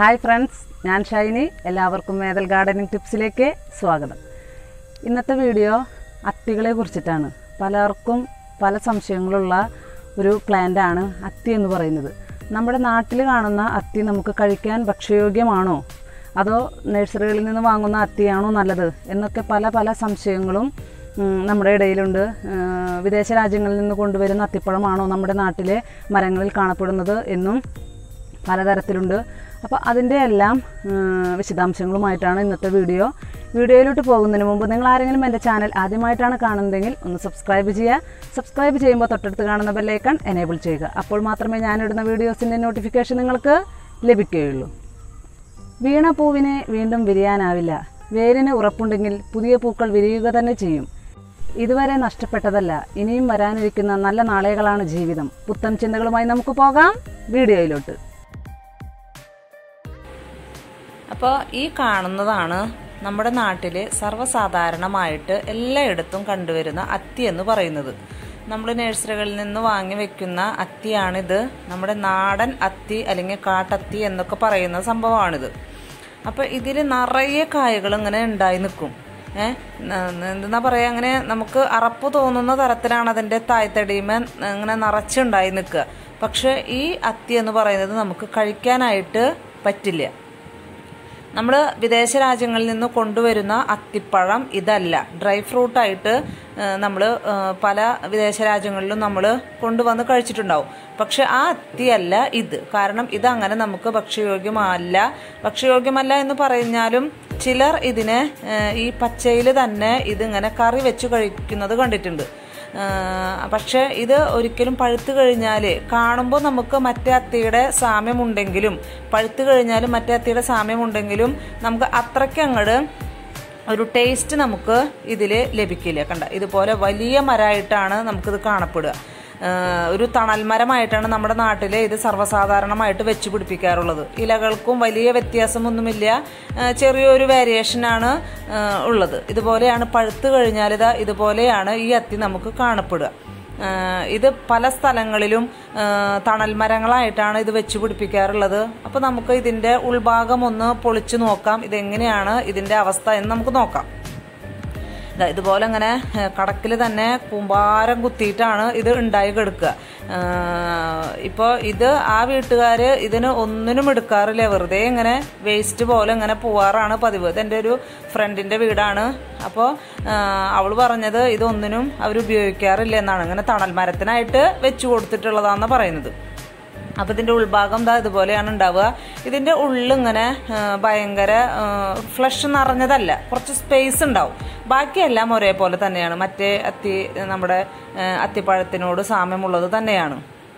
hi friends ഞാൻ ഷൈനി എല്ലാവർക്കും മേതൽ gardening ടിപ്സിലേക്ക് സ്വാഗതം ഇന്നത്തെ വീഡിയോ അത്തികളെ കുറിച്ചിട്ടാണ് പലർക്കും പല സംശയങ്ങളുള്ള ഒരു പ്ലാന്റാണ് അത്തി എന്ന് പറയുന്നത് നമ്മുടെ നാട്ടിൽ കാണുന്ന അത്തി നമുക്ക് കഴിക്കാൻ ഭക്ഷ്യയോഗ്യമാണോ അതോ നഴ്സറികളിൽ നിന്ന് വാങ്ങുന്ന അത്തിയാണോ നല്ലത് എന്നൊക്കെ പല പല സംശയങ്ങളും ഉം, നമ്മുടെ ഇടയിലുണ്ട് ഏഹ് വിദേശ രാജ്യങ്ങളിൽ നിന്ന് കൊണ്ടുവരുന്ന അത്തിപ്പഴമാണോ നമ്മുടെ നാട്ടിലെ മരങ്ങളിൽ കാണപ്പെടുന്നത് എന്നും പലതരത്തിലുണ്ട് അപ്പോൾ അതിൻ്റെ എല്ലാം ഉം, വിശദാംശങ്ങളുമായിട്ടാണ് ഇന്നത്തെ വീഡിയോ വീഡിയോയിലോട്ട് പോകുന്നതിന് മുമ്പ് നിങ്ങൾ ആരെങ്കിലും എൻ്റെ ചാനൽ ആദ്യമായിട്ടാണ് കാണുന്നതെങ്കിൽ ഒന്ന് സബ്സ്ക്രൈബ് ചെയ്യുക സബ്സ്ക്രൈബ് ചെയ്യുമ്പോൾ തൊട്ടടുത്ത് കാണുന്ന ബെല്ലൈക്കൺ എനേബിൾ ചെയ്യുക അപ്പോൾ മാത്രമേ ഞാനിടുന്ന വീഡിയോസിൻ്റെ നോട്ടിഫിക്കേഷൻ നിങ്ങൾക്ക് ലഭിക്കുകയുള്ളൂ വീണ പൂവിനെ വീണ്ടും വിരിയാനാവില്ല വേരിന് ഉറപ്പുണ്ടെങ്കിൽ പുതിയ പൂക്കൾ വിരിയുക തന്നെ ചെയ്യും ഇതുവരെ നഷ്ടപ്പെട്ടതല്ല ഇനിയും വരാനിരിക്കുന്ന നല്ല നാളെകളാണ് ജീവിതം പുത്തൻ ചിന്തകളുമായി നമുക്ക് പോകാം വീഡിയോയിലോട്ട് അപ്പോൾ ഈ കാണുന്നതാണ് നമ്മുടെ നാട്ടിൽ സർവ്വസാധാരണമായിട്ട് എല്ലായിടത്തും കണ്ടുവരുന്ന അത്തി എന്ന് പറയുന്നത് നമ്മൾ നഴ്സറികളിൽ നിന്ന് വാങ്ങി വെക്കുന്ന അത്തിയാണിത് നമ്മുടെ നാടൻ അത്തി അല്ലെങ്കിൽ കാട്ടത്തി എന്നൊക്കെ പറയുന്ന സംഭവമാണിത് അപ്പോൾ ഇതിൽ നിറയെ കായകൾ ഇങ്ങനെ ഉണ്ടായി നിൽക്കും ഏഹ് എന്താ പറയുക അങ്ങനെ നമുക്ക് അറപ്പ് തോന്നുന്ന തരത്തിലാണ് അതിൻ്റെ തായ്തടിയുമേ ഇങ്ങനെ നിറച്ചുണ്ടായി നിൽക്കുക പക്ഷെ ഈ അത്തി എന്ന് പറയുന്നത് നമുക്ക് കഴിക്കാനായിട്ട് പറ്റില്ല നമ്മൾ വിദേശ രാജ്യങ്ങളിൽ നിന്ന് കൊണ്ടുവരുന്ന അത്തിപ്പഴം ഇതല്ല ഡ്രൈ ഫ്രൂട്ടായിട്ട് നമ്മൾ പല വിദേശ രാജ്യങ്ങളിലും നമ്മൾ കൊണ്ടുവന്ന് കഴിച്ചിട്ടുണ്ടാവും പക്ഷെ ആ അത്തിയല്ല ഇത് കാരണം ഇതങ്ങനെ നമുക്ക് ഭക്ഷ്യയോഗ്യമല്ല ഭക്ഷ്യയോഗ്യമല്ല എന്ന് പറഞ്ഞാലും ചിലർ ഇതിനെ ഏഹ്, ഈ പച്ചയിൽ തന്നെ ഇതിങ്ങനെ കറി വെച്ച് കഴിക്കുന്നത് കണ്ടിട്ടുണ്ട് ആഹ് പക്ഷെ ഇത് ഒരിക്കലും പഴുത്ത് കഴിഞ്ഞാൽ കാണുമ്പോൾ നമുക്ക് മറ്റേ അത്തിയുടെ സാമ്യമുണ്ടെങ്കിലും പഴുത്ത് കഴിഞ്ഞാലും മറ്റേ അത്തിയുടെ സാമ്യമുണ്ടെങ്കിലും നമുക്ക് അത്രയ്ക്ക് അങ്ങോട്ട് ഒരു ടേസ്റ്റ് നമുക്ക് ഇതിൽ ലഭിക്കില്ല കണ്ട ഇതുപോലെ വലിയ മരമായിട്ടാണ് നമുക്കിത് കാണപ്പെടുക ആഹ് ഒരു തണൽ മരമായിട്ടാണ് നമ്മുടെ നാട്ടിൽ ഇത് സർവ്വസാധാരണമായിട്ട് വെച്ച് പിടിപ്പിക്കാറുള്ളത് ഇലകൾക്കും വലിയ വ്യത്യാസമൊന്നുമില്ല ആഹ് ചെറിയൊരു വേരിയേഷനാണ് ആഹ് ഉള്ളത് ഇതുപോലെയാണ് പഴുത്ത് കഴിഞ്ഞാൽ ഇതാ ഇതുപോലെയാണ് ഈ അത്തി നമുക്ക് കാണപ്പെടുക ആഹ് ഇത് പല സ്ഥലങ്ങളിലും ആഹ് തണൽ മരങ്ങളായിട്ടാണ് ഇത് വെച്ച് പിടിപ്പിക്കാറുള്ളത് അപ്പോൾ നമുക്ക് ഇതിൻ്റെ ഉൾഭാഗം ഒന്ന് പൊളിച്ചു നോക്കാം ഇതെങ്ങനെയാണ് ഇതിൻ്റെ അവസ്ഥ എന്ന് നമുക്ക് നോക്കാം ദാ ഇതുപോലെ ഇങ്ങനെ കടക്കിൽ തന്നെ കൂമ്പാരം കുത്തിയിട്ടാണ് ഇത് ഉണ്ടായി കിടക്കുക ഇപ്പോൾ ഇത് ആ വീട്ടുകാർ ഇതിന് ഒന്നിനും എടുക്കാറില്ല വെറുതെ ഇങ്ങനെ വേസ്റ്റ് പോലെ ഇങ്ങനെ പോവാറാണ് പതിവ് ഇതെൻ്റെ ഒരു ഫ്രണ്ടിൻ്റെ വീടാണ് അപ്പോൾ അവൾ പറഞ്ഞത് ഇതൊന്നിനും അവർ ഉപയോഗിക്കാറില്ല എന്നാണ് ഇങ്ങനെ തണൽ മരത്തിനായിട്ട് വെച്ച് കൊടുത്തിട്ടുള്ളതാണെന്ന് പറയുന്നത് അപ്പോൾ ഇതിൻ്റെ ഉൾഭാഗം ദാ ഇതുപോലെയാണ് ഉണ്ടാവുക ഇതിൻ്റെ ഉള്ളിങ്ങനെ ആ, ഭയങ്കര ഫ്ലഷ് നിറഞ്ഞതല്ല കുറച്ച് സ്പേസ് ഉണ്ടാവും ബാക്കിയെല്ലാം ഒരേപോലെ തന്നെയാണ് മറ്റേ അത്തി നമ്മുടെ ആ, അത്തിപ്പഴത്തിനോട് സാമ്യമുള്ളത് തന്നെയാണ്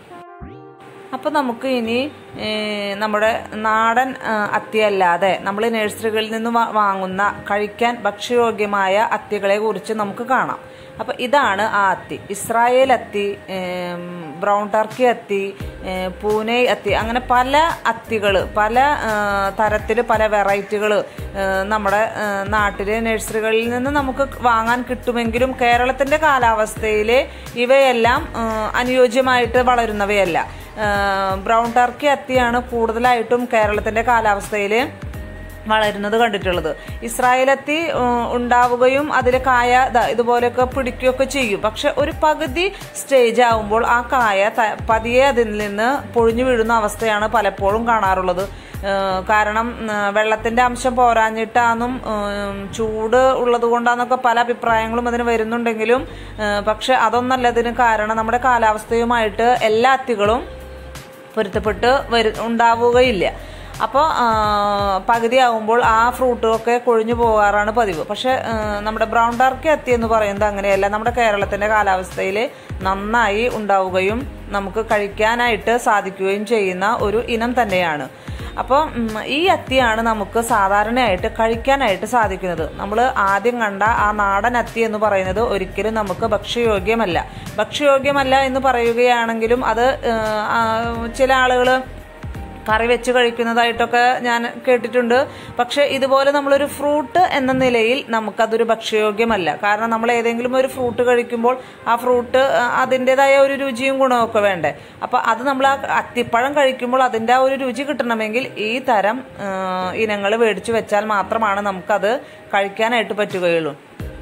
അപ്പോൾ നമുക്ക് ഇനി ഏ, നമ്മുടെ നാടൻ ആ, അത്തി അല്ലാതെ നമ്മൾ നഴ്സറികളിൽ നിന്ന് വാ- വാങ്ങുന്ന കഴിക്കാൻ ഭക്ഷ്യയോഗ്യമായ അത്തികളെ കുറിച്ച് നമുക്ക് കാണാം അപ്പോൾ ഇതാണ് ആ അത്തി ഇസ്രായേൽ അത്തി ഏം, ബ്രൗൺ ടർക്കി അത്തി ഏ, പൂനെ അത്തി അങ്ങനെ പല അത്തികൾ പല തരത്തിൽ പല വെറൈറ്റികൾ നമ്മുടെ നാട്ടിൽ നഴ്സറികളിൽ നിന്ന് നമുക്ക് വാങ്ങാൻ കിട്ടുമെങ്കിലും കേരളത്തിൻ്റെ കാലാവസ്ഥയിൽ ഇവയെല്ലാം ആ, അനുയോജ്യമായിട്ട് വളരുന്നവയല്ല ആ, ബ്രൗൺ ടർക്കി അത്തിയാണ് കൂടുതലായിട്ടും കേരളത്തിൻ്റെ കാലാവസ്ഥയിൽ വളരുന്നത് കണ്ടിട്ടുള്ളത് ഇസ്രായേലത്തി ഉം, ഉണ്ടാവുകയും അതിൽ കായ ദാ ഇതുപോലെയൊക്കെ പിടിക്കുകയൊക്കെ ചെയ്യും പക്ഷെ ഒരു പകുതി സ്റ്റേജ് ആവുമ്പോൾ ആ കായ ത- പതിയെ അതിൽ നിന്ന് പൊഴിഞ്ഞു വീഴുന്ന അവസ്ഥയാണ് പലപ്പോഴും കാണാറുള്ളത് ഏഹ് കാരണം ഏഹ് വെള്ളത്തിന്റെ അംശം പോരാഞ്ഞിട്ടാന്നും ഏഹ് ചൂട് ഉള്ളത് കൊണ്ടാന്നൊക്കെ പല അഭിപ്രായങ്ങളും അതിന് വരുന്നുണ്ടെങ്കിലും ഏഹ് പക്ഷെ അതൊന്നല്ല ഇതിന് കാരണം നമ്മുടെ കാലാവസ്ഥയുമായിട്ട് എല്ലാ അത്തികളും പൊരുത്തപ്പെട്ട് വരു ഉണ്ടാവുകയില്ല അപ്പോൾ പകുതി ആവുമ്പോൾ ആ ഫ്രൂട്ടൊക്കെ കൊഴിഞ്ഞു പോകാറാണ് പതിവ് പക്ഷെ ആ, നമ്മുടെ ബ്രൗൺ ടർക്കി അത്തി എന്ന് പറയുന്നത് അങ്ങനെയല്ല നമ്മുടെ കേരളത്തിൻ്റെ കാലാവസ്ഥയിൽ നന്നായി ഉണ്ടാവുകയും നമുക്ക് കഴിക്കാനായിട്ട് സാധിക്കുകയും ചെയ്യുന്ന ഒരു ഇനം തന്നെയാണ് അപ്പോൾ ഈ അത്തിയാണ് നമുക്ക് സാധാരണയായിട്ട് കഴിക്കാനായിട്ട് സാധിക്കുന്നത് നമ്മൾ ആദ്യം കണ്ട ആ നാടൻ അത്തി എന്ന് പറയുന്നത് ഒരിക്കലും നമുക്ക് ഭക്ഷ്യയോഗ്യമല്ല ഭക്ഷ്യയോഗ്യമല്ല എന്ന് പറയുകയാണെങ്കിലും അത് ആ, ചില ആളുകൾ കറി വെച്ച് കഴിക്കുന്നതായിട്ടൊക്കെ ഞാൻ കേട്ടിട്ടുണ്ട് പക്ഷെ ഇതുപോലെ നമ്മളൊരു ഫ്രൂട്ട് എന്ന നിലയിൽ നമുക്കതൊരു ഭക്ഷ്യയോഗ്യമല്ല കാരണം നമ്മൾ ഏതെങ്കിലും ഒരു ഫ്രൂട്ട് കഴിക്കുമ്പോൾ ആ ഫ്രൂട്ട് അതിൻ്റെതായ ഒരു രുചിയും ഗുണമൊക്കെ വേണ്ടേ അപ്പോൾ അത് നമ്മൾ ആ അത്തിപ്പഴം കഴിക്കുമ്പോൾ അതിൻ്റെ ആ ഒരു രുചി കിട്ടണമെങ്കിൽ ഈ തരം ഇനങ്ങൾ മേടിച്ചു വെച്ചാൽ മാത്രമാണ് നമുക്കത് കഴിക്കാനായിട്ട് പറ്റുകയുള്ളൂ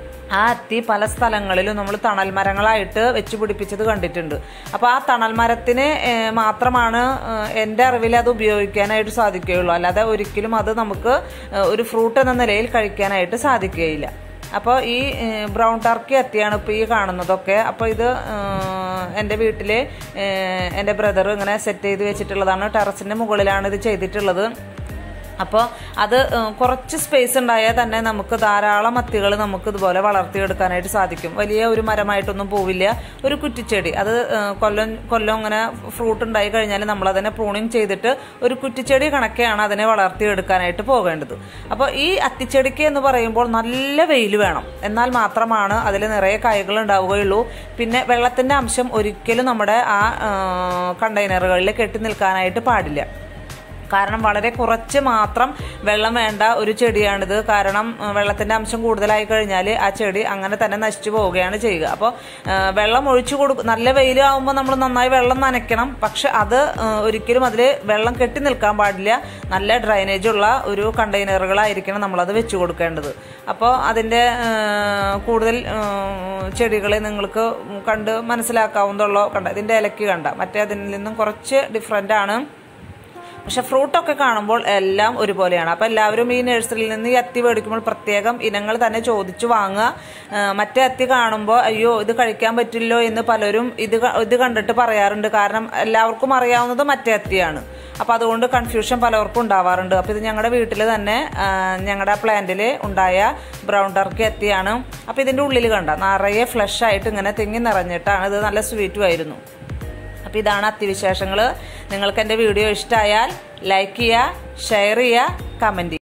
ആ അത്തി പല സ്ഥലങ്ങളിലും നമ്മൾ തണൽ മരങ്ങളായിട്ട് വെച്ച് പിടിപ്പിച്ചത് കണ്ടിട്ടുണ്ട് അപ്പോൾ ആ തണൽ മരത്തിന് ഏഹ്, മാത്രമാണ് ഏഹ്, എൻ്റെ അറിവിൽ അത് ഉപയോഗിക്കാനായിട്ട് സാധിക്കുകയുള്ളൂ അല്ലാതെ ഒരിക്കലും അത് നമുക്ക് ഏഹ്, ഒരു ഫ്രൂട്ട് എന്ന നിലയിൽ കഴിക്കാനായിട്ട് സാധിക്കുകയില്ല അപ്പോൾ ഈ ഏഹ്, ബ്രൗൺ ടർക്കി അത്തിയാണ് ഇപ്പോൾ ഈ കാണുന്നതൊക്കെ അപ്പോൾ ഇത് ഏഹ്, എൻ്റെ വീട്ടിൽ എൻ്റെ ബ്രദർ ഇങ്ങനെ സെറ്റ് ചെയ്ത് വെച്ചിട്ടുള്ളതാണ് ടെറസിൻ്റെ മുകളിലാണ് ഇത് ചെയ്തിട്ടുള്ളത് അപ്പോൾ അത് ഏഹ്, കുറച്ച് സ്പേസ് ഉണ്ടായാൽ തന്നെ നമുക്ക് ധാരാളം അത്തികൾ നമുക്ക് ഇതുപോലെ വളർത്തിയെടുക്കാനായിട്ട് സാധിക്കും വലിയ ഒരു മരമായിട്ടൊന്നും പോവില്ല ഒരു കുറ്റിച്ചെടി അത് ഏഹ്, കൊല്ലം കൊല്ലം ഇങ്ങനെ ഫ്രൂട്ട് ഉണ്ടായി കഴിഞ്ഞാൽ നമ്മൾ അതിനെ പ്രൂണിങ് ചെയ്തിട്ട് ഒരു കുറ്റിച്ചെടി കണക്കെയാണ് അതിനെ വളർത്തിയെടുക്കാനായിട്ട് പോകേണ്ടത് അപ്പോൾ ഈ അത്തിച്ചെടിക്ക് എന്ന് പറയുമ്പോൾ നല്ല വെയിൽ വേണം എന്നാൽ മാത്രമാണ് അതിൽ നിറയെ കായകൾ ഉണ്ടാവുകയുള്ളൂ പിന്നെ വെള്ളത്തിൻ്റെ അംശം ഒരിക്കലും നമ്മുടെ ആ കണ്ടെയ്നറുകളിൽ കെട്ടി നിൽക്കാനായിട്ട് പാടില്ല കാരണം വളരെ കുറച്ച് മാത്രം വെള്ളം വേണ്ട ഒരു ചെടിയാണിത് കാരണം ആ, വെള്ളത്തിന്റെ അംശം കൂടുതലായി കഴിഞ്ഞാൽ ആ ചെടി അങ്ങനെ തന്നെ നശിച്ചു പോവുകയാണ് ചെയ്യുക അപ്പോൾ വെള്ളം ഒഴിച്ചു കൊടുക്കും നല്ല വെയിലാവുമ്പോൾ നമ്മൾ നന്നായി വെള്ളം നനയ്ക്കണം പക്ഷെ അത് ആ, ഒരിക്കലും അതിൽ വെള്ളം കെട്ടി നിൽക്കാൻ പാടില്ല നല്ല ഡ്രൈനേജ് ഉള്ള ഒരു കണ്ടെയ്നറുകളായിരിക്കണം നമ്മളത് വെച്ചു കൊടുക്കേണ്ടത് അപ്പോൾ അതിൻ്റെ കൂടുതൽ ചെടികളെ നിങ്ങൾക്ക് കണ്ട് മനസ്സിലാക്കാവുന്നതുള്ളൂ കണ്ട ഇതിൻ്റെ ഇലക്ക് കണ്ട മറ്റേ അതിൽ നിന്നും കുറച്ച് ഡിഫറെൻ്റ് ആണ് പക്ഷെ ഫ്രൂട്ടൊക്കെ കാണുമ്പോൾ എല്ലാം ഒരുപോലെയാണ് അപ്പോൾ എല്ലാവരും ഈ നഴ്സറിയിൽ നിന്ന് ഈ അത്തി മേടിക്കുമ്പോൾ പ്രത്യേകം ഇനങ്ങൾ തന്നെ ചോദിച്ചു വാങ്ങുക ആ, മറ്റേ അത്തി കാണുമ്പോൾ അയ്യോ ഇത് കഴിക്കാൻ പറ്റില്ലോ എന്ന് പലരും ഇത് ക- ഇത് കണ്ടിട്ട് പറയാറുണ്ട് കാരണം എല്ലാവർക്കും അറിയാവുന്നത് മറ്റേ അത്തിയാണ് അപ്പോൾ അതുകൊണ്ട് കൺഫ്യൂഷൻ പലർക്കും ഉണ്ടാവാറുണ്ട് അപ്പോൾ ഇത് ഞങ്ങളുടെ വീട്ടിൽ തന്നെ ആ, ഞങ്ങളുടെ പ്ലാന്റിൽ ഉണ്ടായ ബ്രൗൺ ടർക്കി അത്തിയാണ് അപ്പോൾ ഇതിൻ്റെ ഉള്ളിൽ കണ്ട നിറയെ ഫ്ലഷ് ആയിട്ട് ഇങ്ങനെ തിങ്ങി നിറഞ്ഞിട്ടാണ് ഇത് നല്ല സ്വീറ്റും ആയിരുന്നു അപ്പോൾ ഇതാണ് അത്തിവിശേഷങ്ങൾ നിങ്ങൾക്ക് എൻ്റെ വീഡിയോ ഇഷ്ടമായാൽ ലൈക്ക് ചെയ്യുക ഷെയർ ചെയ്യുക കമൻറ്റ് ചെയ്യുക